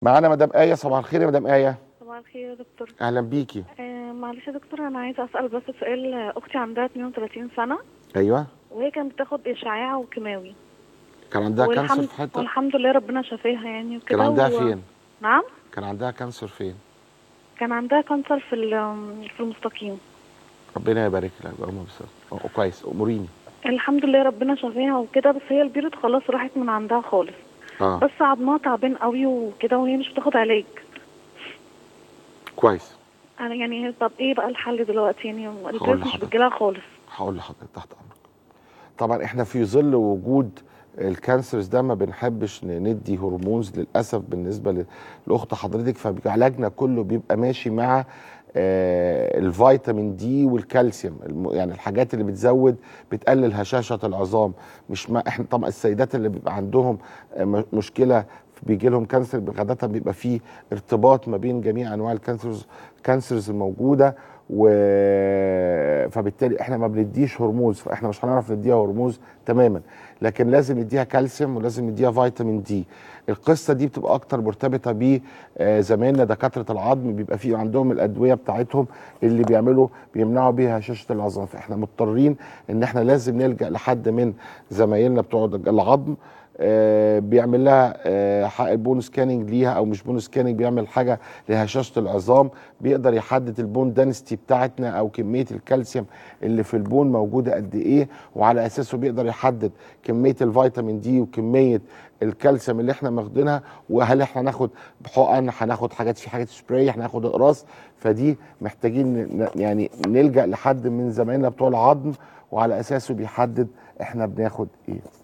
معانا مدام آية صباح الخير يا مدام آية صباح الخير يا دكتور أهلا بيكي آه معلش يا دكتور انا عايزه اسال بس سؤال اختي عندها 32 سنه أيوه وهي كانت بتاخد اشعاع وكيماوي كان عندها كانسر والحمد, في حتة والحمد لله ربنا شافاها يعني وكده كان عندها و- فين نعم كان عندها كانسر فين كان عندها كانسر في ال- في المستقيم ربنا يبارك لها اللهم بس أه، كويس أموريني الحمد لله ربنا شافاها وكده بس هي البيرد خلاص راحت من عندها خالص اه بس عظمها تعبان قوي وكده وهي مش بتاخد علاج كويس انا يعني طب ايه بقى الحل دلوقتي يعني البيرد مش لحضرتك. بتجيلها خالص هقول لحضرتك تحت امرك طبعا احنا في ظل وجود الكانسرز ده ما بنحبش ن- ندي هرمونز للاسف بالنسبه ل- لاخت حضرتك فعلاجنا كله بيبقى ماشي مع آه، الفيتامين دي والكالسيوم الم- يعني الحاجات اللي بتزود بتقلل هشاشه العظام مش ما احنا طبعا السيدات اللي بيبقى عندهم آه، م- مشكله بيجي لهم كانسر غالبا بيبقى فيه ارتباط ما بين جميع انواع الكانسرز كانسرز الموجوده و فبالتالي احنا ما بنديش هرمونز فاحنا مش هنعرف نديها هرمونز تماما لكن لازم نديها كالسيوم ولازم نديها فيتامين دي القصه دي بتبقى اكتر مرتبطه ب آه، زمايلنا دكاتره العظم بيبقى في عندهم الادويه بتاعتهم اللي بيعملوا بيمنعوا بيها هشاشه العظام فاحنا مضطرين ان احنا لازم نلجا لحد من زمايلنا بتوع العظم آه، بيعمل لها آه، ح- بون سكاننج ليها او مش بون سكاننج بيعمل حاجه لهشاشه العظام بيقدر يحدد البون دانستي بتاعتنا او كميه الكالسيوم اللي في البون موجوده قد ايه وعلى اساسه بيقدر يحدد كميه الفيتامين دي وكميه الكالسيوم اللي احنا واخدينها وهل احنا هناخد حقن هناخد حاجات في حاجات سبراي هناخد اقراص فدي محتاجين ن- يعني نلجا لحد من زمايلنا بتوع العظم وعلى اساسه بيحدد احنا بناخد ايه